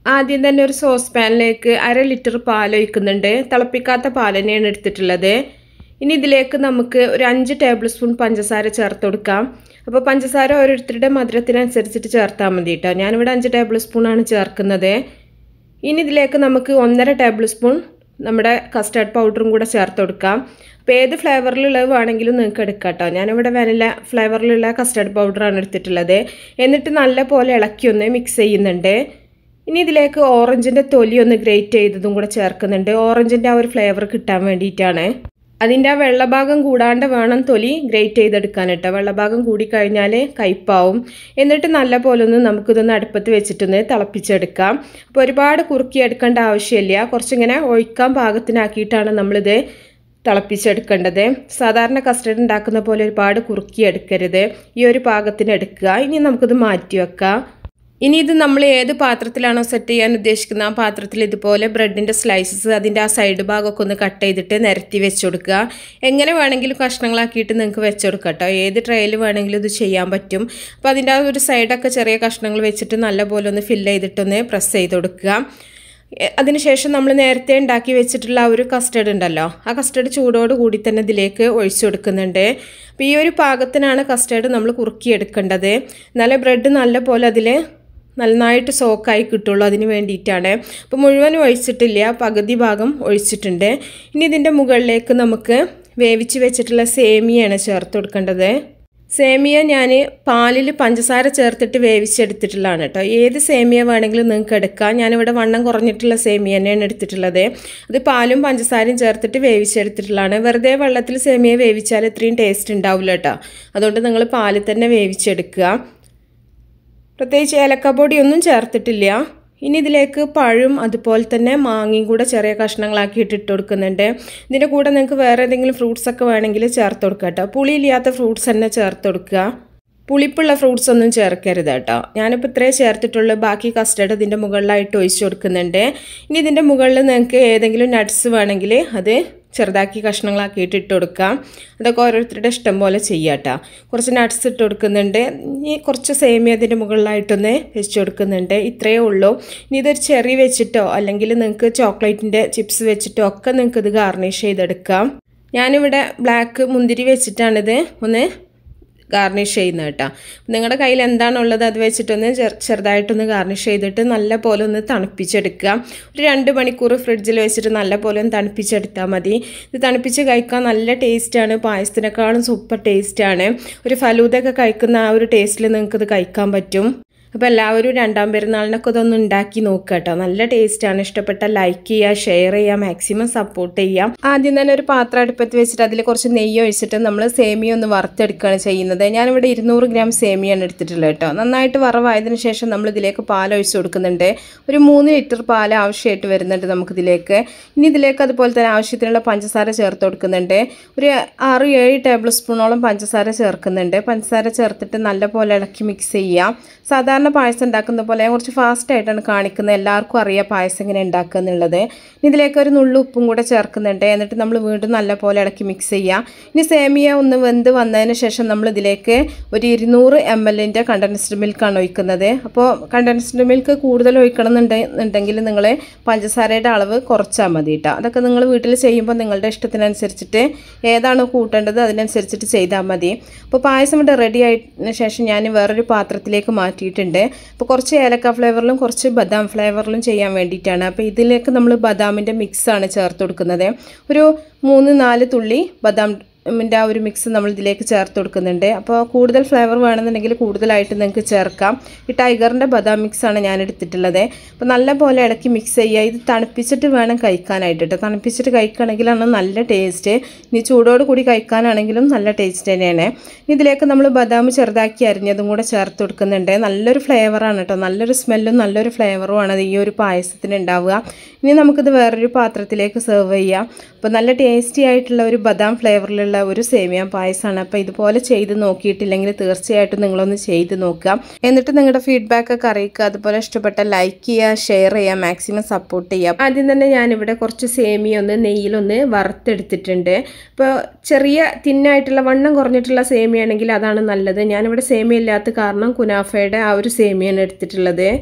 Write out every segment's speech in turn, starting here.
ആദ്യം തന്നെ ഒരു സോസ് പാനിലേക്ക് അര ലിറ്റർ പാൽ ഒഴിക്കുന്നുണ്ട് തിളപ്പിക്കാത്ത പാൽ തന്നെയാണ് എടുത്തിട്ടുള്ളത് ഇനി ഇതിലേക്ക് നമുക്ക് ഒരു അഞ്ച് ടേബിൾ സ്പൂൺ പഞ്ചസാര ചേർത്ത് കൊടുക്കാം അപ്പോൾ പഞ്ചസാര ഓരോരുത്തരുടെ മധുരത്തിനനുസരിച്ചിട്ട് ചേർത്താൽ മതി കേട്ടോ ഞാനിവിടെ അഞ്ച് ടേബിൾ സ്പൂണാണ് ചേർക്കുന്നത് ഇനി ഇതിലേക്ക് നമുക്ക് ഒന്നര ടേബിൾ സ്പൂൺ നമ്മുടെ കസ്റ്റർഡ് പൗഡറും കൂടെ ചേർത്ത് കൊടുക്കാം അപ്പോൾ ഏത് ഫ്ലേവറിലുള്ളത് വേണമെങ്കിലും നിങ്ങൾക്ക് എടുക്കാം കേട്ടോ ഞാനിവിടെ വനില ഫ്ലേവറിലുള്ള കസ്റ്റർഡ് പൗഡറാണ് എടുത്തിട്ടുള്ളത് എന്നിട്ട് നല്ല പോലെ ഇളക്കി ഒന്ന് മിക്സ് ചെയ്യുന്നുണ്ട് ഇനി ഇതിലേക്ക് ഓറഞ്ചിൻ്റെ തൊലി ഒന്ന് ഗ്രേറ്റ് ചെയ്തതും കൂടെ ചേർക്കുന്നുണ്ട് ഓറഞ്ചിൻ്റെ ആ ഒരു ഫ്ലേവർ കിട്ടാൻ വേണ്ടിയിട്ടാണ് അതിൻ്റെ ആ വെള്ളഭാഗം കൂടാണ്ട് വേണം തൊലി ഗ്രേറ്റ് ചെയ്തെടുക്കാൻ കേട്ടോ വെള്ളഭാഗം കൂടിക്കഴിഞ്ഞാൽ കയ്പാവും എന്നിട്ട് നല്ല പോലെ ഒന്ന് നമുക്കിതൊന്ന് അടുപ്പത്ത് വെച്ചിട്ടൊന്ന് തിളപ്പിച്ചെടുക്കാം അപ്പോൾ ഒരുപാട് കുറുക്കി എടുക്കേണ്ട ആവശ്യമില്ല കുറച്ചിങ്ങനെ ഒഴിക്കാൻ പാകത്തിനാക്കിയിട്ടാണ് നമ്മളിത് തിളപ്പിച്ചെടുക്കേണ്ടത് സാധാരണ കസ്റ്റർഡ് ഉണ്ടാക്കുന്ന പോലെ ഒരുപാട് കുറുക്കി എടുക്കരുത് ഈ ഒരു പാകത്തിന് എടുക്കുക ഇനി നമുക്കിത് മാറ്റി വെക്കാം ഇനി ഇത് നമ്മൾ ഏത് പാത്രത്തിലാണോ സെറ്റ് ചെയ്യാൻ ഉദ്ദേശിക്കുന്നത് ആ പാത്രത്തിൽ ഇതുപോലെ ബ്രെഡിൻ്റെ സ്ലൈസസ് അതിൻ്റെ ആ സൈഡ് ഭാഗമൊക്കെ ഒന്ന് കട്ട് ചെയ്തിട്ട് നിരത്തി വെച്ച് കൊടുക്കുക എങ്ങനെ വേണമെങ്കിലും കഷ്ണങ്ങളാക്കിയിട്ട് നിങ്ങൾക്ക് വെച്ച് കൊടുക്കുക കേട്ടോ ഏത് ട്രേയിൽ വേണമെങ്കിലും ഇത് ചെയ്യാൻ പറ്റും അപ്പോൾ അതിൻ്റെ ആ ഒരു സൈഡൊക്കെ ചെറിയ കഷ്ണങ്ങൾ വെച്ചിട്ട് നല്ലപോലെ ഒന്ന് ഫില്ല് ചെയ്തിട്ടൊന്ന് പ്രസ് ചെയ്ത് കൊടുക്കുക അതിനുശേഷം നമ്മൾ നേരത്തെ ഉണ്ടാക്കി വെച്ചിട്ടുള്ള ആ ഒരു കസ്റ്റർഡ് ഉണ്ടല്ലോ ആ കസ്റ്റർഡ് ചൂടോട് കൂടി തന്നെ ഇതിലേക്ക് ഒഴിച്ചു കൊടുക്കുന്നുണ്ട് അപ്പോൾ ഈ ഒരു പാകത്തിനാണ് കസ്റ്റർഡ് നമ്മൾ കുറുക്കിയെടുക്കേണ്ടത് എന്നാലേ ബ്രെഡ് നല്ല പോലെ അതിൽ നന്നായിട്ട് സോക്കായി കിട്ടുള്ളൂ അതിന് വേണ്ടിയിട്ടാണ് അപ്പോൾ മുഴുവൻ ഒഴിച്ചിട്ടില്ല പകുതി ഭാഗം ഒഴിച്ചിട്ടുണ്ട് ഇനി ഇതിൻ്റെ മുകളിലേക്ക് നമുക്ക് വേവിച്ച് വെച്ചിട്ടുള്ള സേമിയാണ് ചേർത്ത് കൊടുക്കേണ്ടത് സേമിയ ഞാൻ പാലിൽ പഞ്ചസാര ചേർത്തിട്ട് വേവിച്ചെടുത്തിട്ടുള്ളതാണ് കേട്ടോ ഏത് സേമിയ വേണമെങ്കിലും നിങ്ങൾക്ക് എടുക്കാം ഞാനിവിടെ വണ്ണം കുറഞ്ഞിട്ടുള്ള സേമിയ തന്നെയാണ് എടുത്തിട്ടുള്ളത് അത് പാലും പഞ്ചസാരയും ചേർത്തിട്ട് വേവിച്ചെടുത്തിട്ടുള്ളതാണ് വെറുതെ വെള്ളത്തിൽ സേമിയ വേവിച്ചാൽ ഇത്രയും ടേസ്റ്റ് ഉണ്ടാവില്ല കേട്ടോ അതുകൊണ്ട് നിങ്ങൾ പാലിൽ തന്നെ വേവിച്ചെടുക്കുക പ്രത്യേകിച്ച് ഏലക്കപ്പൊടിയൊന്നും ചേർത്തിട്ടില്ല ഇനി ഇതിലേക്ക് പഴം അതുപോലെ തന്നെ മാങ്ങയും കൂടെ ചെറിയ കഷ്ണങ്ങളാക്കിയിട്ട് ഇട്ട് കൊടുക്കുന്നുണ്ട് ഇതിൻ്റെ കൂടെ നിങ്ങൾക്ക് വേറെ ഏതെങ്കിലും ഫ്രൂട്ട്സ് ഒക്കെ വേണമെങ്കിൽ ചേർത്ത് കൊടുക്കുക കേട്ടോ പുളിയില്ലാത്ത ഫ്രൂട്ട്സ് തന്നെ ചേർത്ത് കൊടുക്കുക പുളിപ്പുള്ള ഫ്രൂട്ട്സ് ഒന്നും ചേർക്കരുത് കേട്ടോ ഞാനിപ്പോൾ ഇത്രേ ചേർത്തിട്ടുള്ളൂ ബാക്കി കസ്റ്റർഡ് ഇതിൻ്റെ മുകളിലായിട്ട് ഒഴിച്ചു കൊടുക്കുന്നുണ്ട് ഇനി ഇതിൻ്റെ മുകളിൽ നിങ്ങൾക്ക് ഏതെങ്കിലും നട്ട്സ് വേണമെങ്കിൽ അത് ചെറുതാക്കി കഷ്ണങ്ങളാക്കിയിട്ട് ഇട്ട് കൊടുക്കാം അതൊക്കെ ഓരോരുത്തരുടെ ഇഷ്ടം പോലെ ചെയ്യാം കേട്ടോ കുറച്ച് നട്ട്സ് ഇട്ട് കൊടുക്കുന്നുണ്ട് ഇനി കുറച്ച് സേമിയ അതിൻ്റെ മുകളിലായിട്ടൊന്ന് വെച്ച് കൊടുക്കുന്നുണ്ട് ഇത്രയേ ഉള്ളൂ ഇനി ഇതൊരു ചെറി വെച്ചിട്ടോ അല്ലെങ്കിൽ നിങ്ങൾക്ക് ചോക്ലേറ്റിൻ്റെ ചിപ്സ് വെച്ചിട്ടോ ഒക്കെ നിങ്ങൾക്ക് ഇത് ഗാർണിഷ് ചെയ്തെടുക്കാം ഞാനിവിടെ ബ്ലാക്ക് മുന്തിരി വെച്ചിട്ടാണിത് ഒന്ന് ഗാർണിഷ് ചെയ്യുന്നത് കേട്ടോ നിങ്ങളുടെ കയ്യിൽ എന്താണുള്ളത് അത് വെച്ചിട്ടൊന്ന് ചെറുതായിട്ടൊന്ന് ഗാർണിഷ് ചെയ്തിട്ട് നല്ല പോലെ ഒന്ന് തണുപ്പിച്ചെടുക്കുക ഒരു രണ്ട് മണിക്കൂർ ഫ്രിഡ്ജിൽ വെച്ചിട്ട് നല്ല പോലെ ഒന്ന് തണുപ്പിച്ചെടുത്താൽ മതി ഇത് തണുപ്പിച്ച് കഴിക്കാൻ നല്ല ടേസ്റ്റാണ് പായസത്തിനേക്കാളും സൂപ്പർ ടേസ്റ്റാണ് ഒരു ഫലൂദൊക്കെ കഴിക്കുന്ന ആ ഒരു ടേസ്റ്റിൽ നിങ്ങൾക്കിത് കഴിക്കാൻ പറ്റും അപ്പോൾ എല്ലാവരും രണ്ടാം പെരുന്നാളിനൊക്കെ ഇതൊന്ന് ഉണ്ടാക്കി നോക്കുക കേട്ടോ നല്ല ടേസ്റ്റാണ് ഇഷ്ടപ്പെട്ട ലൈക്ക് ചെയ്യുക ഷെയർ ചെയ്യുക മാക്സിമം സപ്പോർട്ട് ചെയ്യാം ആദ്യം തന്നെ ഒരു പാത്രം അടുപ്പത്ത് വെച്ചിട്ട് അതിൽ കുറച്ച് നെയ്യ് ഒഴിച്ചിട്ട് നമ്മൾ സേമിയ ഒന്ന് വറുത്തെടുക്കുകയാണ് ചെയ്യുന്നത് ഞാനിവിടെ ഇരുന്നൂറ് ഗ്രാം സേമിയാണ് എടുത്തിട്ടുള്ളത് കേട്ടോ നന്നായിട്ട് വറവായതിനു ശേഷം നമ്മൾ ഇതിലേക്ക് പാൽ ഒഴിച്ച് കൊടുക്കുന്നുണ്ട് ഒരു മൂന്ന് ലിറ്റർ പാൽ ആവശ്യമായിട്ട് വരുന്നുണ്ട് നമുക്കിതിലേക്ക് ഇനി ഇതിലേക്ക് അതുപോലെ തന്നെ ആവശ്യത്തിനുള്ള പഞ്ചസാര ചേർത്ത് കൊടുക്കുന്നുണ്ട് ഒരു ആറ് ഏഴ് ടേബിൾ സ്പൂണോളം പഞ്ചസാര ചേർക്കുന്നുണ്ട് പഞ്ചസാര ചേർത്തിട്ട് നല്ലപോലെ ഇളക്കി മിക്സ് ചെയ്യാം സാധാരണ പായസം ഉണ്ടാക്കുന്ന പോലെ കുറച്ച് ഫാസ്റ്റ് ആയിട്ടാണ് കാണിക്കുന്നത് എല്ലാവർക്കും അറിയാം പായസം എങ്ങനെ ഉണ്ടാക്കുക എന്നുള്ളത് ഇനി ഇതിലേക്ക് ഒരു നുള്ളു ഉപ്പും കൂടെ ചേർക്കുന്നുണ്ട് എന്നിട്ട് നമ്മൾ വീണ്ടും നല്ലപോലെ ഇളക്കി മിക്സ് ചെയ്യുക ഇനി സേമിയ ഒന്ന് വെന്ത് വന്നതിന് ശേഷം നമ്മൾ ഇതിലേക്ക് ഒരു ഇരുന്നൂറ് എം എല്ലിൻ്റെ കണ്ടൻസ്ഡ് മിൽക്കാണ് ഒഴിക്കുന്നത് അപ്പോൾ കണ്ടൻസ്ഡ് മിൽക്ക് കൂടുതൽ ഒഴിക്കണം എന്നുണ്ടെങ്കിൽ നിങ്ങൾ പഞ്ചസാരയുടെ അളവ് കുറച്ചാൽ മതി കേട്ടോ അതൊക്കെ നിങ്ങൾ വീട്ടിൽ ചെയ്യുമ്പോൾ നിങ്ങളുടെ ഇഷ്ടത്തിനനുസരിച്ചിട്ട് ഏതാണോ കൂട്ടേണ്ടത് അതിനനുസരിച്ചിട്ട് ചെയ്താൽ മതി അപ്പോൾ പായസം ഇവിടെ റെഡി ആയതിനു ശേഷം ഞാൻ വേറൊരു പാത്രത്തിലേക്ക് മാറ്റിയിട്ടുണ്ട് അപ്പോൾ കുറച്ച് ഏലക്ക ഫ്ലേവറിലും കുറച്ച് ബദാം ഫ്ലേവറിലും ചെയ്യാൻ വേണ്ടിയിട്ടാണ് അപ്പോൾ ഇതിലേക്ക് നമ്മൾ ബദാമിൻ്റെ മിക്സാണ് ചേർത്ത് കൊടുക്കുന്നത് ഒരു മൂന്ന് നാല് തുള്ളി ബദാം ൻ്റെ ആ ഒരു മിക്സ് നമ്മൾ ഇതിലേക്ക് ചേർത്ത് കൊടുക്കുന്നുണ്ട് അപ്പോൾ കൂടുതൽ ഫ്ലേവർ വേണമെന്നുണ്ടെങ്കിൽ കൂടുതലായിട്ട് നിങ്ങൾക്ക് ചേർക്കാം ഈ ടൈഗറിൻ്റെ ബദാം മിക്സാണ് ഞാൻ എടുത്തിട്ടുള്ളത് അപ്പോൾ നല്ല പോലെ ഇളക്കി മിക്സ് ചെയ്യുക ഇത് തണുപ്പിച്ചിട്ട് വേണം കഴിക്കാനായിട്ട് കേട്ടോ തണുപ്പിച്ചിട്ട് കഴിക്കുകയാണെങ്കിലാണ് നല്ല ടേസ്റ്റ് ഇനി ചൂടോട് കൂടി കഴിക്കാനാണെങ്കിലും നല്ല ടേസ്റ്റ് തന്നെയാണ് ഇനി ഇതിലേക്ക് നമ്മൾ ബദാം ചെറുതാക്കി അരിഞ്ഞതും കൂടെ ചേർത്ത് കൊടുക്കുന്നുണ്ട് നല്ലൊരു ഫ്ലേവറാണ് കേട്ടോ നല്ലൊരു സ്മെല്ലും നല്ലൊരു ഫ്ലേവറുമാണ് ഈ ഒരു പായസത്തിന് ഉണ്ടാവുക ഇനി നമുക്കിത് വേറൊരു പാത്രത്തിലേക്ക് സെർവ് ചെയ്യാം അപ്പോൾ നല്ല ടേസ്റ്റി ആയിട്ടുള്ള ഒരു ബദാം ഫ്ലേവറിലുള്ള ഒരു സേമിയ പായസമാണ് അപ്പോൾ ഇതുപോലെ ചെയ്ത് നോക്കിയിട്ടില്ലെങ്കിൽ തീർച്ചയായിട്ടും നിങ്ങളൊന്ന് ചെയ്ത് നോക്കുക എന്നിട്ട് നിങ്ങളുടെ ഫീഡ്ബാക്ക് ഒക്കെ അറിയിക്കുക അതുപോലെ ഇഷ്ടപ്പെട്ട ലൈക്ക് ചെയ്യുക ഷെയർ ചെയ്യുക മാക്സിമം സപ്പോർട്ട് ചെയ്യുക ആദ്യം തന്നെ ഞാനിവിടെ കുറച്ച് സേമിയ ഒന്ന് നെയ്യിലൊന്ന് വറുത്തെടുത്തിട്ടുണ്ട് അപ്പോൾ ചെറിയ തിന്നായിട്ടുള്ള വണ്ണം കുറഞ്ഞിട്ടുള്ള സേമിയ ആണെങ്കിൽ അതാണ് നല്ലത് ഞാനിവിടെ സേമിയ ഇല്ലാത്ത കാരണം കുനാഫയുടെ ആ ഒരു സേമിയാണ് എടുത്തിട്ടുള്ളത്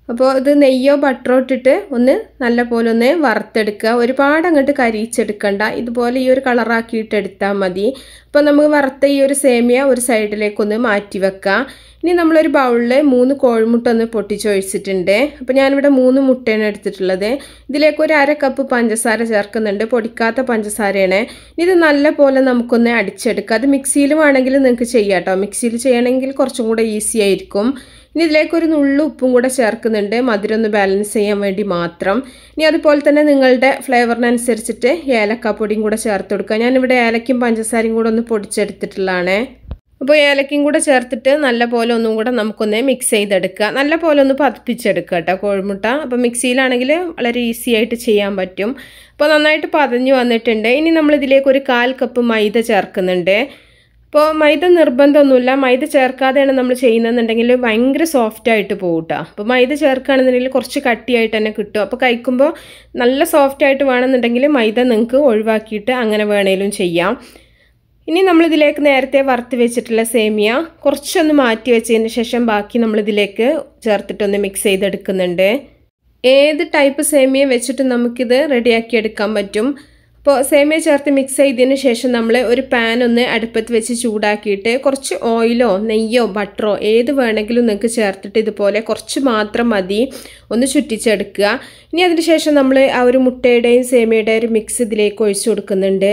അപ്പോൾ ഇത് നെയ്യോ ബട്ടറോ ഇട്ടിട്ട് ഒന്ന് നല്ല പോലെ ഒന്ന് വറുത്തെടുക്കുക ഒരുപാട് അങ്ങോട്ട് കരിയിച്ചെടുക്കണ്ട ഇതുപോലെ ഈ ഒരു കളറാക്കിയിട്ട് എടുത്താൽ മതി അപ്പോൾ നമുക്ക് വറുത്ത ഈ ഒരു സേമിയ ഒരു സൈഡിലേക്കൊന്ന് മാറ്റി വെക്കാം ഇനി നമ്മളൊരു ബൗളിൽ മൂന്ന് കോഴിമുട്ട ഒന്ന് പൊട്ടിച്ചൊഴിച്ചിട്ടുണ്ട് അപ്പോൾ ഞാനിവിടെ മൂന്ന് മുട്ടയാണ് എടുത്തിട്ടുള്ളത് ഇതിലേക്ക് ഒരു അര കപ്പ് പഞ്ചസാര ചേർക്കുന്നുണ്ട് പൊടിക്കാത്ത പഞ്ചസാരയാണ് ഇത് നല്ല പോലെ നമുക്കൊന്ന് അടിച്ചെടുക്കാം അത് മിക്സിയിൽ വേണമെങ്കിൽ നിങ്ങൾക്ക് ചെയ്യാം കേട്ടോ മിക്സിയിൽ ചെയ്യണമെങ്കിൽ കുറച്ചും കൂടെ ഈസി ആയിരിക്കും ഇനി ഇതിലേക്ക് ഒരു നുള്ളു ഉപ്പും കൂടെ ചേർക്കുന്നുണ്ട് മധുരം ഒന്ന് ബാലൻസ് ചെയ്യാൻ വേണ്ടി മാത്രം ഇനി അതുപോലെ തന്നെ നിങ്ങളുടെ ഫ്ലേവറിനനുസരിച്ചിട്ട് ഏലക്കാപ്പൊടിയും കൂടെ ചേർത്ത് കൊടുക്കുക ഞാനിവിടെ ഏലക്കും പഞ്ചസാരയും കൂടെ ഒന്ന് പൊടിച്ചെടുത്തിട്ടുള്ളതാണ് അപ്പോൾ ഏലക്കയും കൂടെ ചേർത്തിട്ട് നല്ല പോലെ ഒന്നും കൂടെ നമുക്കൊന്ന് മിക്സ് ചെയ്തെടുക്കുക നല്ല പോലെ ഒന്ന് പതിപ്പിച്ചെടുക്കുക കേട്ടോ കോഴിമുട്ട അപ്പോൾ മിക്സിയിലാണെങ്കിൽ വളരെ ഈസി ആയിട്ട് ചെയ്യാൻ പറ്റും അപ്പോൾ നന്നായിട്ട് പതഞ്ഞു വന്നിട്ടുണ്ട് ഇനി നമ്മൾ ഇതിലേക്ക് ഒരു കാൽ കപ്പ് മൈദ ചേർക്കുന്നുണ്ട് അപ്പോൾ മൈദ നിർബന്ധമൊന്നുമില്ല മൈദ ചേർക്കാതെയാണ് നമ്മൾ ചെയ്യുന്നതെന്നുണ്ടെങ്കിൽ ഭയങ്കര സോഫ്റ്റ് ആയിട്ട് പോകും കേട്ടോ അപ്പോൾ മൈദ ചേർക്കുകയാണെന്നുണ്ടെങ്കിൽ കുറച്ച് കട്ടിയായിട്ട് തന്നെ കിട്ടും അപ്പോൾ കഴിക്കുമ്പോൾ നല്ല സോഫ്റ്റ് ആയിട്ട് വേണമെന്നുണ്ടെങ്കിൽ മൈദ നിങ്ങൾക്ക് ഒഴിവാക്കിയിട്ട് അങ്ങനെ വേണേലും ചെയ്യാം ഇനി നമ്മളിതിലേക്ക് നേരത്തെ വറുത്ത് വെച്ചിട്ടുള്ള സേമിയ കുറച്ചൊന്ന് മാറ്റി വെച്ചതിന് ശേഷം ബാക്കി നമ്മളിതിലേക്ക് ചേർത്തിട്ടൊന്ന് മിക്സ് ചെയ്തെടുക്കുന്നുണ്ട് ഏത് ടൈപ്പ് സേമിയ വെച്ചിട്ട് നമുക്കിത് റെഡിയാക്കി എടുക്കാൻ പറ്റും അപ്പോൾ സേമിയ ചേർത്ത് മിക്സ് ചെയ്തതിന് ശേഷം നമ്മൾ ഒരു പാൻ ഒന്ന് അടുപ്പത്ത് വെച്ച് ചൂടാക്കിയിട്ട് കുറച്ച് ഓയിലോ നെയ്യോ ബട്ടറോ ഏത് വേണമെങ്കിലും നിങ്ങൾക്ക് ചേർത്തിട്ട് ഇതുപോലെ കുറച്ച് മാത്രം മതി ഒന്ന് ചുറ്റിച്ചെടുക്കുക ഇനി അതിന് ശേഷം നമ്മൾ ആ ഒരു മുട്ടയുടെയും സേമിയയുടെയും ഒരു മിക്സ് ഇതിലേക്ക് ഒഴിച്ചു കൊടുക്കുന്നുണ്ട്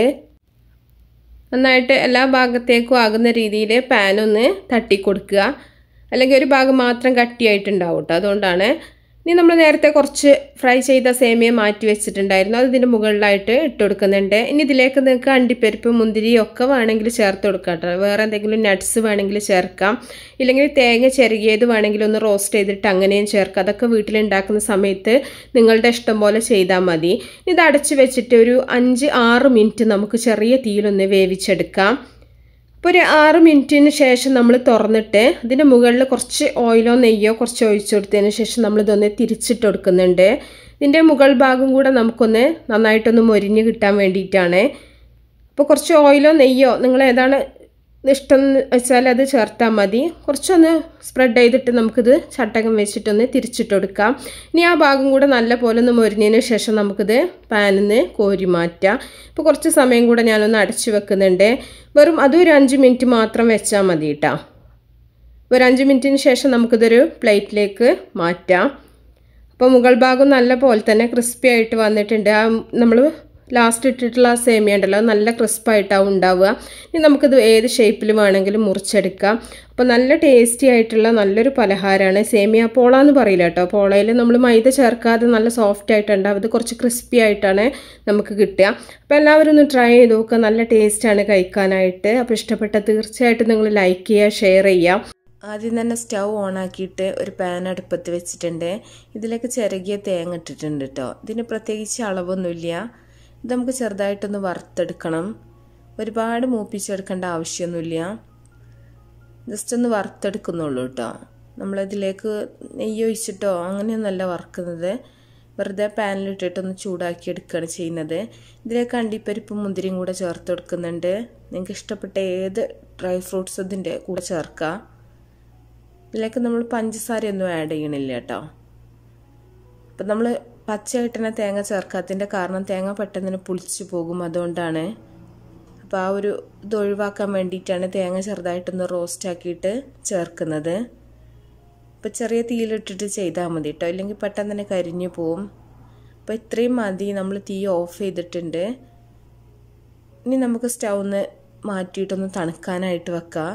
നന്നായിട്ട് എല്ലാ ഭാഗത്തേക്കും ആകുന്ന രീതിയിൽ പാനൊന്ന് തട്ടി കൊടുക്കുക അല്ലെങ്കിൽ ഒരു ഭാഗം മാത്രം കട്ടിയായിട്ടുണ്ടാവും കേട്ടോ അതുകൊണ്ടാണ് ഇനി നമ്മൾ നേരത്തെ കുറച്ച് ഫ്രൈ ചെയ്ത സേമിയ മാറ്റി വെച്ചിട്ടുണ്ടായിരുന്നു അത് ഇതിൻ്റെ മുകളിലായിട്ട് ഇട്ട് കൊടുക്കുന്നുണ്ട് ഇനി ഇതിലേക്ക് നിങ്ങൾക്ക് അണ്ടിപ്പരിപ്പ് മുന്തിരി ഒക്കെ വേണമെങ്കിൽ ചേർത്ത് കൊടുക്കാം കേട്ടോ വേറെ എന്തെങ്കിലും നട്ട്സ് വേണമെങ്കിൽ ചേർക്കാം ഇല്ലെങ്കിൽ തേങ്ങ ചെറുകിയത് വേണമെങ്കിൽ ഒന്ന് റോസ്റ്റ് ചെയ്തിട്ട് അങ്ങനെയും ചേർക്കാം അതൊക്കെ വീട്ടിലുണ്ടാക്കുന്ന സമയത്ത് നിങ്ങളുടെ ഇഷ്ടം പോലെ ചെയ്താൽ മതി ഇത് അടച്ച് വെച്ചിട്ട് ഒരു അഞ്ച് ആറ് മിനിറ്റ് നമുക്ക് ചെറിയ തീയിലൊന്ന് വേവിച്ചെടുക്കാം അപ്പോൾ ഒരു ആറ് മിനിറ്റിന് ശേഷം നമ്മൾ തുറന്നിട്ട് അതിൻ്റെ മുകളിൽ കുറച്ച് ഓയിലോ നെയ്യോ കുറച്ച് ഒഴിച്ചു കൊടുത്തതിന് ശേഷം നമ്മളിതൊന്ന് തിരിച്ചിട്ട് കൊടുക്കുന്നുണ്ട് ഇതിൻ്റെ മുകൾ ഭാഗം കൂടെ നമുക്കൊന്ന് നന്നായിട്ടൊന്ന് മൊരിഞ്ഞ് കിട്ടാൻ വേണ്ടിയിട്ടാണ് അപ്പോൾ കുറച്ച് ഓയിലോ നെയ്യോ നിങ്ങൾ ഏതാണ് ഇഷ്ടം എന്ന് വെച്ചാൽ അത് ചേർത്താൽ മതി കുറച്ചൊന്ന് സ്പ്രെഡ് ചെയ്തിട്ട് നമുക്കിത് ചട്ടകം വെച്ചിട്ടൊന്ന് തിരിച്ചിട്ട് കൊടുക്കാം ഇനി ആ ഭാഗം കൂടെ നല്ല പോലെ ഒന്ന് മൊരിഞ്ഞതിന് ശേഷം നമുക്കിത് പാനിൽ നിന്ന് കോരി മാറ്റാം ഇപ്പോൾ കുറച്ച് സമയം കൂടെ ഞാനൊന്ന് അടച്ചു വെക്കുന്നുണ്ട് വെറും അതും ഒരു അഞ്ച് മിനിറ്റ് മാത്രം വെച്ചാൽ മതി കേട്ടോ ഒരു അഞ്ച് മിനിറ്റിന് ശേഷം നമുക്കിതൊരു പ്ലേറ്റിലേക്ക് മാറ്റാം അപ്പോൾ മുകൾ ഭാഗം നല്ല പോലെ തന്നെ ക്രിസ്പി ആയിട്ട് വന്നിട്ടുണ്ട് ആ നമ്മൾ ലാസ്റ്റ് ഇട്ടിട്ടുള്ള ആ സേമിയ ഉണ്ടല്ലോ നല്ല ക്രിസ്പായിട്ടാവും ഉണ്ടാവുക ഇനി നമുക്കിത് ഏത് ഷേപ്പിൽ വേണമെങ്കിലും മുറിച്ചെടുക്കാം അപ്പോൾ നല്ല ടേസ്റ്റി ആയിട്ടുള്ള നല്ലൊരു പലഹാരമാണ് സേമിയ പോള എന്ന് പറയില്ല കേട്ടോ പോളയിൽ നമ്മൾ മൈദ ചേർക്കാതെ നല്ല സോഫ്റ്റ് ആയിട്ടുണ്ടാവും ഇത് കുറച്ച് ക്രിസ്പി ആയിട്ടാണ് നമുക്ക് കിട്ടുക അപ്പോൾ എല്ലാവരും ഒന്ന് ട്രൈ ചെയ്ത് നോക്കുക നല്ല ടേസ്റ്റാണ് കഴിക്കാനായിട്ട് അപ്പോൾ ഇഷ്ടപ്പെട്ട തീർച്ചയായിട്ടും നിങ്ങൾ ലൈക്ക് ചെയ്യുക ഷെയർ ചെയ്യുക ആദ്യം തന്നെ സ്റ്റൗ ഓണാക്കിയിട്ട് ഒരു പാൻ അടുപ്പത്ത് വെച്ചിട്ടുണ്ട് ഇതിലേക്ക് ചിരകിയ തേങ്ങ ഇട്ടിട്ടുണ്ട് കേട്ടോ ഇതിന് പ്രത്യേകിച്ച് അളവൊന്നുമില്ല ഇത് നമുക്ക് ചെറുതായിട്ടൊന്ന് വറുത്തെടുക്കണം ഒരുപാട് മൂപ്പിച്ചെടുക്കേണ്ട ആവശ്യമൊന്നുമില്ല ജസ്റ്റ് ഒന്ന് വറുത്തെടുക്കുന്നുള്ളൂ കേട്ടോ നമ്മളിതിലേക്ക് നെയ്യ് ഒഴിച്ചിട്ടോ അങ്ങനെയൊന്നുമല്ല വറുക്കുന്നത് വെറുതെ പാനിലിട്ടിട്ടൊന്ന് ചൂടാക്കി എടുക്കുകയാണ് ചെയ്യുന്നത് ഇതിലേക്ക് അണ്ടിപ്പരിപ്പും മുന്തിരിയും കൂടെ ചേർത്ത് കൊടുക്കുന്നുണ്ട് നിങ്ങൾക്ക് ഇഷ്ടപ്പെട്ട ഏത് ഡ്രൈ ഫ്രൂട്ട്സ് ഇതിൻ്റെ കൂടെ ചേർക്കാം ഇതിലേക്ക് നമ്മൾ പഞ്ചസാരയൊന്നും ആഡ് ചെയ്യണില്ല കേട്ടോ അപ്പം നമ്മൾ പച്ചയായിട്ട് തന്നെ തേങ്ങ ചേർക്കാത്തതിൻ്റെ കാരണം തേങ്ങ പെട്ടെന്ന് പുളിച്ചു പോകും അതുകൊണ്ടാണ് അപ്പോൾ ആ ഒരു ഇത് ഒഴിവാക്കാൻ വേണ്ടിയിട്ടാണ് തേങ്ങ ചെറുതായിട്ടൊന്ന് റോസ്റ്റ് ആക്കിയിട്ട് ചേർക്കുന്നത് അപ്പോൾ ചെറിയ തീയിലിട്ടിട്ട് ചെയ്താൽ മതി കേട്ടോ ഇല്ലെങ്കിൽ പെട്ടെന്ന് തന്നെ കരിഞ്ഞു പോവും അപ്പോൾ ഇത്രയും മതി നമ്മൾ തീ ഓഫ് ചെയ്തിട്ടുണ്ട് ഇനി നമുക്ക് സ്റ്റൗന്ന് മാറ്റിയിട്ടൊന്ന് തണുക്കാനായിട്ട് വെക്കാം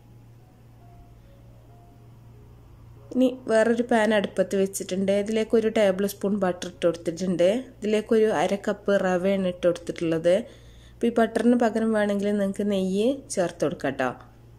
ഇനി വേറൊരു പാൻ അടുപ്പത്ത് വെച്ചിട്ടുണ്ട് ഇതിലേക്ക് ഒരു ടേബിൾ സ്പൂൺ ബട്ടർ ഇട്ട് കൊടുത്തിട്ടുണ്ട് ഇതിലേക്കൊരു അര കപ്പ് റവയാണ് ഇട്ട് കൊടുത്തിട്ടുള്ളത് അപ്പോൾ ഈ ബട്ടറിന് പകരം വേണമെങ്കിൽ നിങ്ങൾക്ക് നെയ്യ് ചേർത്ത് കൊടുക്കാം കേട്ടോ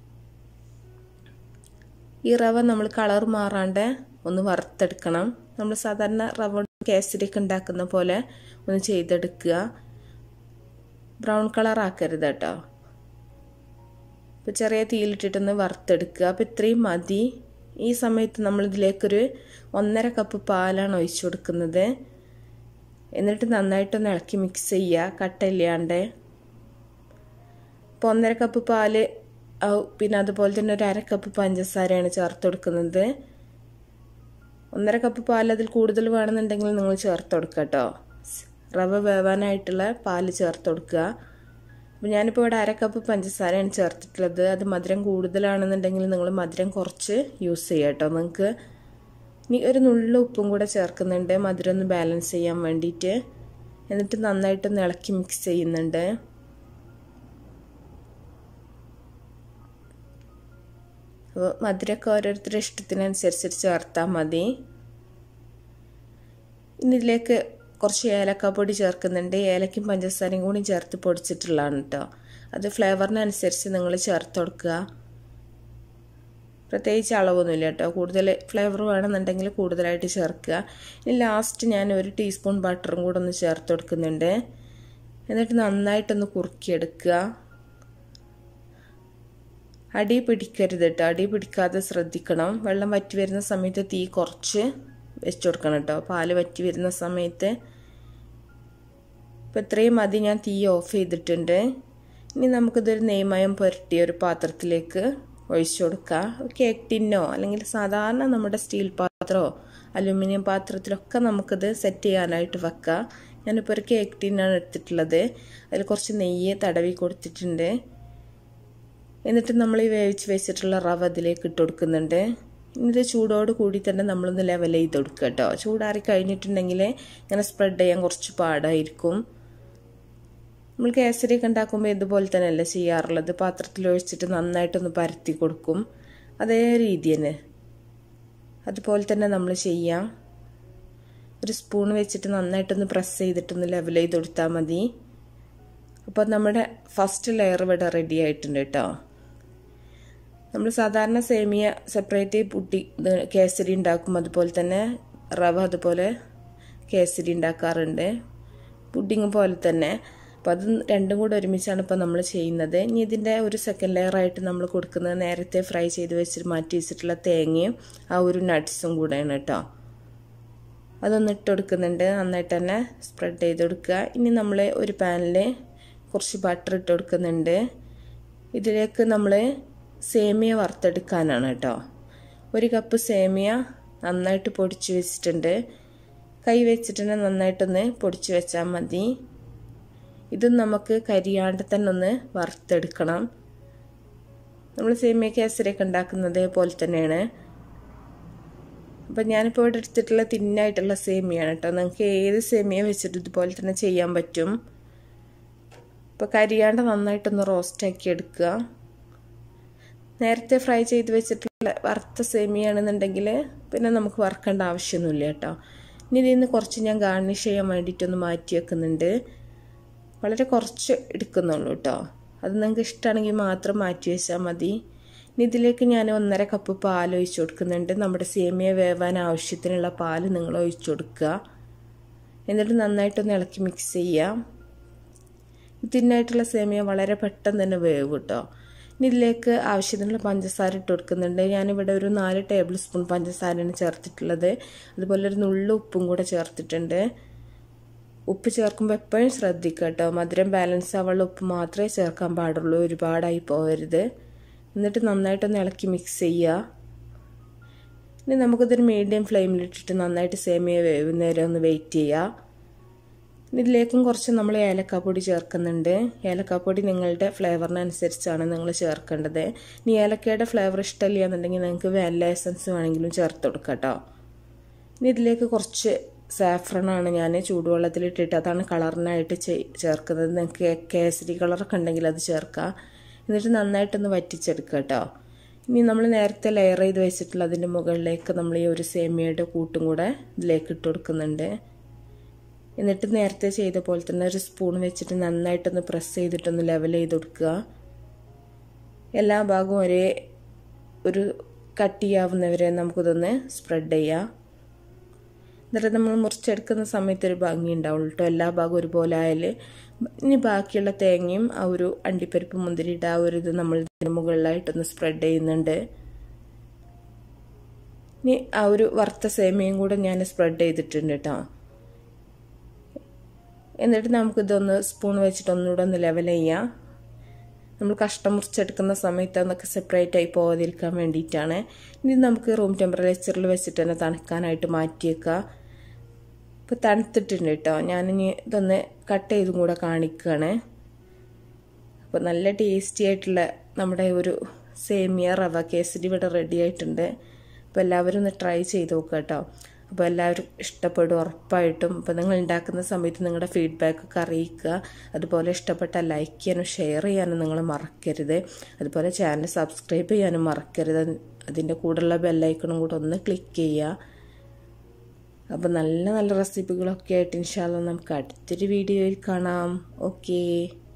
ഈ റവ നമ്മൾ കളർ മാറാണ്ട് ഒന്ന് വറുത്തെടുക്കണം നമ്മൾ സാധാരണ റവ കേസരിയൊക്കെ ഉണ്ടാക്കുന്ന പോലെ ഒന്ന് ചെയ്തെടുക്കുക ബ്രൗൺ കളർ ആക്കരുത് കേട്ടോ ഇപ്പോൾ ചെറിയ തീയിലിട്ടിട്ടൊന്ന് വറുത്തെടുക്കുക അപ്പോൾ ഇത്രയും മതി ഈ സമയത്ത് നമ്മളിതിലേക്കൊരു ഒന്നര കപ്പ് പാലാണ് ഒഴിച്ചു കൊടുക്കുന്നത് എന്നിട്ട് നന്നായിട്ടൊന്ന് ഇളക്കി മിക്സ് ചെയ്യുക കട്ടയില്ലാണ്ട് ഇപ്പോൾ ഒന്നര കപ്പ് പാല് പിന്നെ അതുപോലെ തന്നെ ഒരു അര കപ്പ് പഞ്ചസാരയാണ് ചേർത്ത് കൊടുക്കുന്നത് ഒന്നര കപ്പ് പാൽ അതിൽ കൂടുതൽ വേണമെന്നുണ്ടെങ്കിൽ നിങ്ങൾ ചേർത്ത് കൊടുക്കുക കേട്ടോ റവ വേവാനായിട്ടുള്ള പാല് ചേർത്ത് കൊടുക്കുക അപ്പോൾ ഞാനിപ്പോൾ ഇവിടെ അര കപ്പ് പഞ്ചസാരയാണ് ചേർത്തിട്ടുള്ളത് അത് മധുരം കൂടുതലാണെന്നുണ്ടെങ്കിൽ നിങ്ങൾ മധുരം കുറച്ച് യൂസ് ചെയ്യുക കേട്ടോ നിങ്ങൾക്ക് ഇനി ഒരു നുള്ള ഉപ്പും കൂടെ ചേർക്കുന്നുണ്ട് മധുരം ഒന്ന് ബാലൻസ് ചെയ്യാൻ വേണ്ടിയിട്ട് എന്നിട്ട് നന്നായിട്ടൊന്ന് ഇളക്കി മിക്സ് ചെയ്യുന്നുണ്ട് അപ്പോൾ മധുരമൊക്കെ ഓരോരുത്തരുടെ ഇഷ്ടത്തിനനുസരിച്ചിട്ട് ചേർത്താൽ മതി ഇനി ഇതിലേക്ക് കുറച്ച് ഏലക്കാപ്പൊടി ചേർക്കുന്നുണ്ട് ഏലക്കും പഞ്ചസാരയും കൂടി ചേർത്ത് പൊടിച്ചിട്ടുള്ളതാണ് കേട്ടോ അത് ഫ്ലേവറിനനുസരിച്ച് നിങ്ങൾ ചേർത്ത് കൊടുക്കുക പ്രത്യേകിച്ച് അളവൊന്നുമില്ല കേട്ടോ കൂടുതൽ ഫ്ലേവർ വേണമെന്നുണ്ടെങ്കിൽ കൂടുതലായിട്ട് ചേർക്കുക ഇനി ലാസ്റ്റ് ഞാൻ ഒരു ടീസ്പൂൺ ബട്ടറും കൂടെ ഒന്ന് ചേർത്ത് കൊടുക്കുന്നുണ്ട് എന്നിട്ട് നന്നായിട്ടൊന്ന് കുറുക്കിയെടുക്കുക അടി പിടിക്കരുത് കേട്ടോ അടി പിടിക്കാതെ ശ്രദ്ധിക്കണം വെള്ളം വറ്റി വരുന്ന സമയത്ത് തീ കുറച്ച് വെച്ച് കൊടുക്കണം കേട്ടോ പാല് വറ്റി വരുന്ന സമയത്ത് ഇപ്പം ഇത്രയും മതി ഞാൻ തീ ഓഫ് ചെയ്തിട്ടുണ്ട് ഇനി നമുക്കിതൊരു നെയ്മയം പുരട്ടിയ ഒരു പാത്രത്തിലേക്ക് ഒഴിച്ചു കൊടുക്കുക കേക്ക് ടിന്നോ അല്ലെങ്കിൽ സാധാരണ നമ്മുടെ സ്റ്റീൽ പാത്രമോ അലുമിനിയം പാത്രത്തിലൊക്കെ നമുക്കിത് സെറ്റ് ചെയ്യാനായിട്ട് വെക്കാം ഞാനിപ്പോൾ ഒരു കേക്ക് ടിന്നാണ് എടുത്തിട്ടുള്ളത് അതിൽ കുറച്ച് നെയ്യ് തടവി കൊടുത്തിട്ടുണ്ട് എന്നിട്ട് നമ്മൾ ഈ വേവിച്ച് വെച്ചിട്ടുള്ള റവ അതിലേക്ക് ഇട്ട് കൊടുക്കുന്നുണ്ട് ഇത് ചൂടോട് കൂടി തന്നെ നമ്മളൊന്ന് ലെവൽ ചെയ്ത് കൊടുക്കുക കേട്ടോ ചൂടാറി കഴിഞ്ഞിട്ടുണ്ടെങ്കിൽ ഇങ്ങനെ സ്പ്രെഡ് ചെയ്യാൻ കുറച്ച് പാടായിരിക്കും നമ്മൾ കേസരിയൊക്കെ ഉണ്ടാക്കുമ്പോൾ ഇതുപോലെ തന്നെയല്ലേ ചെയ്യാറുള്ളത് പാത്രത്തിൽ ഒഴിച്ചിട്ട് നന്നായിട്ടൊന്ന് പരത്തി കൊടുക്കും അതേ രീതി തന്നെ അതുപോലെ തന്നെ നമ്മൾ ചെയ്യാം ഒരു സ്പൂൺ വെച്ചിട്ട് നന്നായിട്ടൊന്ന് പ്രസ് ചെയ്തിട്ടൊന്ന് ലെവൽ ചെയ്ത് കൊടുത്താൽ മതി അപ്പോൾ നമ്മുടെ ഫസ്റ്റ് ലെയർ ഇവിടെ റെഡി ആയിട്ടുണ്ട് കേട്ടോ നമ്മൾ സാധാരണ സേമിയ സെപ്പറേറ്റ് പുട്ടി കേസരി ഉണ്ടാക്കും അതുപോലെ തന്നെ റവ അതുപോലെ കേസരി ഉണ്ടാക്കാറുണ്ട് പുഡിങ് പോലെ തന്നെ അപ്പോൾ അത് രണ്ടും കൂടെ ഒരുമിച്ചാണ് ഇപ്പോൾ നമ്മൾ ചെയ്യുന്നത് ഇനി ഇതിൻ്റെ ഒരു സെക്കൻഡ് ലെയർ ആയിട്ട് നമ്മൾ കൊടുക്കുന്നത് നേരത്തെ ഫ്രൈ ചെയ്ത് വെച്ചിട്ട് മാറ്റി വെച്ചിട്ടുള്ള തേങ്ങയും ആ ഒരു നട്ട്സും കൂടെയാണ് കേട്ടോ അതൊന്ന് ഇട്ട് കൊടുക്കുന്നുണ്ട് നന്നായിട്ട് തന്നെ സ്പ്രെഡ് ചെയ്ത് കൊടുക്കുക ഇനി നമ്മൾ ഒരു പാനിൽ കുറച്ച് ബട്ടർ ഇട്ട് കൊടുക്കുന്നുണ്ട് ഇതിലേക്ക് നമ്മൾ സേമിയ വറുത്തെടുക്കാനാണ് കേട്ടോ ഒരു കപ്പ് സേമിയ നന്നായിട്ട് പൊടിച്ച് വെച്ചിട്ടുണ്ട് കൈ വെച്ചിട്ട് നന്നായിട്ടൊന്ന് പൊടിച്ച് വെച്ചാൽ മതി ഇത് നമുക്ക് കരിയാണ്ട് തന്നെ ഒന്ന് വറുത്തെടുക്കണം നമ്മൾ സേമിയ കേസരിയൊക്കെ ഉണ്ടാക്കുന്നത് പോലെ തന്നെയാണ് അപ്പം ഞാനിപ്പോൾ ഇവിടെ എടുത്തിട്ടുള്ള തിന്നായിട്ടുള്ള സേമിയാണ് കേട്ടോ നിങ്ങൾക്ക് ഏത് സേമിയ വെച്ചിട്ട് ഇതുപോലെ തന്നെ ചെയ്യാൻ പറ്റും ഇപ്പോൾ കരിയാണ്ട് നന്നായിട്ടൊന്ന് റോസ്റ്റാക്കി എടുക്കുക നേരത്തെ ഫ്രൈ ചെയ്ത് വെച്ചിട്ടുള്ള വറുത്ത സേമിയാണെന്നുണ്ടെങ്കിൽ പിന്നെ നമുക്ക് വറുക്കേണ്ട ആവശ്യമൊന്നുമില്ല കേട്ടോ ഇനി ഇതിൽ നിന്ന് കുറച്ച് ഞാൻ ഗാർണിഷ് ചെയ്യാൻ വേണ്ടിയിട്ടൊന്ന് മാറ്റി വെക്കുന്നുണ്ട് വളരെ കുറച്ച് എടുക്കുന്നുള്ളൂ കേട്ടോ അത് നിങ്ങൾക്ക് ഇഷ്ടമാണെങ്കിൽ മാത്രം മാറ്റി വെച്ചാൽ മതി ഇനി ഇതിലേക്ക് ഞാൻ ഒന്നര കപ്പ് പാൽ ഒഴിച്ച് കൊടുക്കുന്നുണ്ട് നമ്മുടെ സേമിയ വേവാൻ ആവശ്യത്തിനുള്ള പാൽ നിങ്ങൾ ഒഴിച്ചു കൊടുക്കുക എന്നിട്ട് നന്നായിട്ടൊന്ന് ഇളക്കി മിക്സ് ചെയ്യാം ഇതിനായിട്ടുള്ള സേമിയ വളരെ പെട്ടെന്ന് തന്നെ വേവ് കേട്ടോ ഇനി ഇതിലേക്ക് ആവശ്യത്തിനുള്ള പഞ്ചസാര ഇട്ട് കൊടുക്കുന്നുണ്ട് ഞാനിവിടെ ഒരു നാല് ടേബിൾ സ്പൂൺ പഞ്ചസാരയാണ് ചേർത്തിട്ടുള്ളത് അതുപോലെ ഒരു നുള്ളു ഉപ്പും കൂടെ ചേർത്തിട്ടുണ്ട് ഉപ്പ് ചേർക്കുമ്പോൾ എപ്പോഴും ശ്രദ്ധിക്കുക കേട്ടോ മധുരം ബാലൻസ് ആവാനുള്ള ഉപ്പ് മാത്രമേ ചേർക്കാൻ പാടുള്ളൂ ഒരുപാടായി പോകരുത് എന്നിട്ട് നന്നായിട്ടൊന്ന് ഇളക്കി മിക്സ് ചെയ്യുക ഇനി നമുക്കിതൊരു മീഡിയം ഫ്ലെയിമിലിട്ടിട്ട് നന്നായിട്ട് സേമിയ വേവുന്നേരം ഒന്ന് വെയിറ്റ് ചെയ്യുക ഇതിലേക്കും കുറച്ച് നമ്മൾ ഏലക്കാപ്പൊടി ചേർക്കുന്നുണ്ട് ഏലക്കാപ്പൊടി നിങ്ങളുടെ ഫ്ലേവറിനനുസരിച്ചാണ് നിങ്ങൾ ചേർക്കേണ്ടത് ഇനി ഏലക്കയുടെ ഫ്ലേവർ ഇഷ്ടമില്ല എന്നുണ്ടെങ്കിൽ നിങ്ങൾക്ക് വാനില എസൻസ് വേണമെങ്കിലും ചേർത്ത് കൊടുക്കാം കേട്ടോ ഇനി ഇതിലേക്ക് കുറച്ച് സാഫ്രണാണ് ഞാൻ ചൂടുവെള്ളത്തിലിട്ടിട്ട് അതാണ് കളറിനായിട്ട് ചേർക്കുന്നത് നിങ്ങൾക്ക് കേസരി കളറൊക്കെ ഉണ്ടെങ്കിൽ അത് ചേർക്കാം എന്നിട്ട് നന്നായിട്ടൊന്ന് വറ്റിച്ചെടുക്കുക കേട്ടോ ഇനി നമ്മൾ നേരത്തെ ലെയർ ചെയ്ത് വെച്ചിട്ടുള്ള അതിൻ്റെ മുകളിലേക്ക് നമ്മൾ ഈ ഒരു സേമിയയുടെ കൂട്ടും കൂടെ ഇതിലേക്ക് ഇട്ട് കൊടുക്കുന്നുണ്ട് എന്നിട്ട് നേരത്തെ ചെയ്ത പോലെ തന്നെ ഒരു സ്പൂൺ വെച്ചിട്ട് നന്നായിട്ടൊന്ന് പ്രസ് ചെയ്തിട്ടൊന്ന് ലെവൽ ചെയ്ത് കൊടുക്കുക എല്ലാ ഭാഗവും ഒരേ ഒരു കട്ടിയാവുന്നവരെ നമുക്കിതൊന്ന് സ്പ്രെഡ് ചെയ്യാം എന്നിട്ട് നമ്മൾ മുറിച്ചെടുക്കുന്ന സമയത്ത് ഒരു ഭംഗി ഉണ്ടാവുള്ളൂ കേട്ടോ എല്ലാ ഭാഗവും ഒരുപോലെ ആയാൽ ഇനി ബാക്കിയുള്ള തേങ്ങയും ആ ഒരു അണ്ടിപ്പരിപ്പ് മുന്തിരിയുടെ ആ ഒരു ഇത് നമ്മൾ ഇതിന് മുകളിലായിട്ടൊന്ന് സ്പ്രെഡ് ചെയ്യുന്നുണ്ട് ഇനി ആ ഒരു വറുത്ത സേമിയയും കൂടെ ഞാൻ സ്പ്രെഡ് ചെയ്തിട്ടുണ്ട് കേട്ടോ എന്നിട്ട് നമുക്കിതൊന്ന് സ്പൂൺ വെച്ചിട്ട് ഒന്നുകൂടെ ഒന്ന് ലെവൽ ചെയ്യാം നമ്മൾ കഷ്ടം മുറിച്ചെടുക്കുന്ന സമയത്ത് അതൊക്കെ സെപ്പറേറ്റ് ആയി പോകാതിരിക്കാൻ വേണ്ടിയിട്ടാണ് ഇനി നമുക്ക് റൂം ടെമ്പറേച്ചറിൽ വെച്ചിട്ട് തന്നെ തണുക്കാനായിട്ട് മാറ്റിയേക്കുക ഇപ്പോൾ തണുത്തിട്ടുണ്ട് കേട്ടോ ഞാനിനി ഇതൊന്ന് കട്ട് ചെയ്തും കൂടെ കാണിക്കുകയാണ് അപ്പോൾ നല്ല ടേസ്റ്റി ആയിട്ടുള്ള നമ്മുടെ ഒരു സേമിയ റവ കേസരി ഇവിടെ റെഡി ആയിട്ടുണ്ട് അപ്പോൾ എല്ലാവരും ഒന്ന് ട്രൈ ചെയ്ത് നോക്കുക കേട്ടോ അപ്പോൾ എല്ലാവരും ഇഷ്ടപ്പെടും ഉറപ്പായിട്ടും അപ്പോൾ നിങ്ങൾ ഉണ്ടാക്കുന്ന സമയത്ത് നിങ്ങളുടെ ഫീഡ്ബാക്ക് ഒക്കെ അറിയിക്കുക അതുപോലെ ഇഷ്ടപ്പെട്ട ലൈക്ക് ചെയ്യാനും ഷെയർ ചെയ്യാനും നിങ്ങൾ മറക്കരുത് അതുപോലെ ചാനൽ സബ്സ്ക്രൈബ് ചെയ്യാനും മറക്കരുത് അതിൻ്റെ കൂടെയുള്ള ബെല്ലൈക്കണും കൂടെ ഒന്ന് ക്ലിക്ക് ചെയ്യുക അപ്പോൾ നല്ല നല്ല റെസിപ്പികളൊക്കെ ആയിട്ട് ഇൻഷാല്ല നമുക്ക് അടുത്തൊരു വീഡിയോയിൽ കാണാം ഓക്കേ